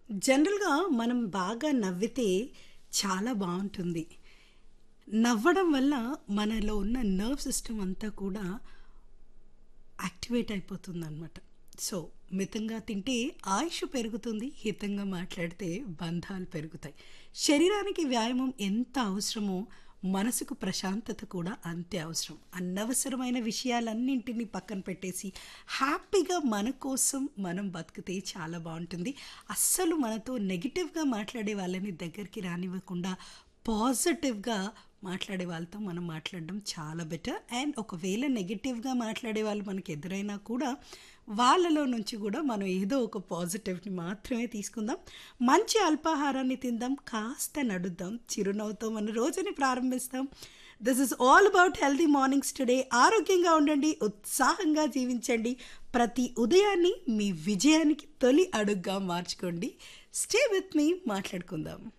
జనరల్‌గా మనం బాగా నవ్వితే చాలా బావుంటుంది. నవ్వడం వల్ల మనలో ఉన్న నర్వ్ సిస్టమ్ అంతా కూడా యాక్టివేట్ అయిపోతుందనమాట. సో, మితంగా తింటే ఆయుష్ పెరుగుతుంది. హితంగా మాట్లాడితే బంధాలు పెరుగుతాయి. శరీరానికి వ్యాయామం ఎంత అవసరమో, మనసుకు ప్రశాంతత కూడా అంతే అవసరం. అనవసరమైన విషయాలన్నింటిని పక్కన పెట్టేసి, హ్యాపీగా మన కోసం మనం బతికితే చాలా బావుంటుంది. అస్సలు మనతో నెగెటివ్‌గా మాట్లాడే వాళ్ళని దగ్గరికి రానివ్వకుండా, పాజిటివ్‌గా మాట్లాడే వాళ్ళతో మనం మాట్లాడడం చాలా బెటర్. అండ్ ఒకవేళ నెగెటివ్‌గా మాట్లాడే వాళ్ళు మనకు ఎదురైనా కూడా, వాళ్ళలో నుంచి కూడా మనం ఏదో ఒక పాజిటివ్‌ని మాత్రమే తీసుకుందాం. మంచి అల్పాహారాన్ని తిందాం. కాస్త నడుద్దాం. చిరునవ్వుతో మన రోజుని ప్రారంభిస్తాం. This is all about healthy mornings today. ఆరోగ్యంగా ఉండండి. ఉత్సాహంగా జీవించండి. ప్రతి ఉదయాన్ని మీ విజయానికి తొలి అడుగుగా మార్చుకోండి. స్టే విత్ మీ మాట్లాడుకుందాం.